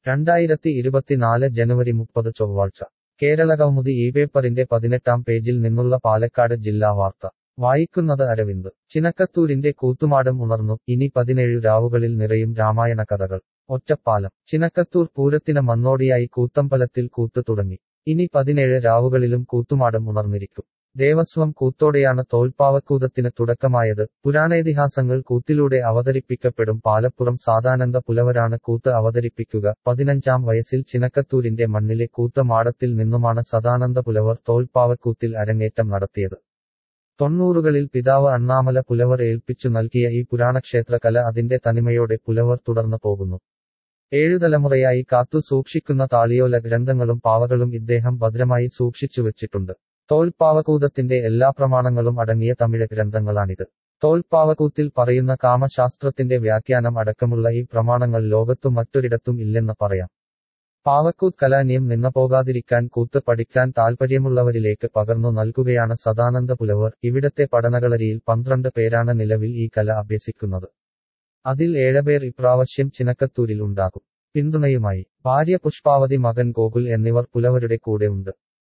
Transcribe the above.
രണ്ടായിരത്തി ഇരുപത്തിനാല് ജനുവരി മുപ്പത് ചൊവ്വാഴ്ച കേരള കൗമുദി ഈ പേപ്പറിന്റെ പതിനെട്ടാം പേജിൽ നിന്നുള്ള പാലക്കാട് ജില്ലാ വാർത്ത വായിക്കുന്നത് അരവിന്ദ് ചിനക്കത്തൂരിന്റെ കൂത്തുമാടം ഉണർന്നു ഇനി പതിനേഴു രാവുകളിൽ നിറയും രാമായണ കഥകൾ ഒറ്റപ്പാലം ചിനക്കത്തൂർ പൂരത്തിന് മന്നോടിയായി കൂത്തമ്പലത്തിൽ കൂത്ത് തുടങ്ങി ഇനി പതിനേഴ് രാവുകളിലും കൂത്തുമാടം ഉണർന്നിരിക്കും ദേവസ്വം കൂത്തോടെയാണ് തോൽപ്പാവക്കൂതത്തിന് തുടക്കമായത് പുരാണേതിഹാസങ്ങൾ കൂത്തിലൂടെ അവതരിപ്പിക്കപ്പെടും പാലപ്പുറം സാദാനന്ദ പുലവരാണ് കൂത്ത് അവതരിപ്പിക്കുക പതിനഞ്ചാം വയസ്സിൽ ചിനക്കത്തൂരിന്റെ മണ്ണിലെ കൂത്ത മാടത്തിൽ നിന്നുമാണ് സദാനന്ദ പുലവർ തോൽപ്പാവക്കൂത്തിൽ അരങ്ങേറ്റം നടത്തിയത് തൊണ്ണൂറുകളിൽ പിതാവ് അണ്ണാമല പുലവർ ഏൽപ്പിച്ചു നൽകിയ ഈ പുരാണക്ഷേത്ര കല അതിന്റെ തനിമയോടെ പുലവർ തുടർന്നു പോകുന്നു ഏഴു തലമുറയായി കാത്തു സൂക്ഷിക്കുന്ന താളിയോല ഗ്രന്ഥങ്ങളും പാവകളും ഇദ്ദേഹം ഭദ്രമായി സൂക്ഷിച്ചു വെച്ചിട്ടുണ്ട് തോൽപ്പാവകൂതത്തിന്റെ എല്ലാ പ്രമാണങ്ങളും അടങ്ങിയ തമിഴ് ഗ്രന്ഥങ്ങളാണിത് തോൽപ്പാവകൂത്തിൽ പറയുന്ന കാമശാസ്ത്രത്തിന്റെ വ്യാഖ്യാനം അടക്കമുള്ള ഈ പ്രമാണങ്ങൾ ലോകത്തു മറ്റൊരിടത്തും ഇല്ലെന്ന് പറയാം പാവക്കൂത്ത് കലാന്യം നിന്ന പോകാതിരിക്കാൻ കൂത്ത് പഠിക്കാൻ താൽപ്പര്യമുള്ളവരിലേക്ക് പകർന്നു നൽകുകയാണ് സദാനന്ദ പുലവർ ഇവിടത്തെ പഠനകളരിയിൽ പന്ത്രണ്ട് പേരാണ് നിലവിൽ ഈ കല അഭ്യസിക്കുന്നത് അതിൽ ഏഴപേർ ഇപ്രാവശ്യം ചിനക്കത്തൂരിൽ ഉണ്ടാകും പിന്തുണയുമായി ഭാര്യ പുഷ്പാവതി മകൻ ഗോകുൽ എന്നിവർ പുലവരുടെ കൂടെ ഉണ്ട്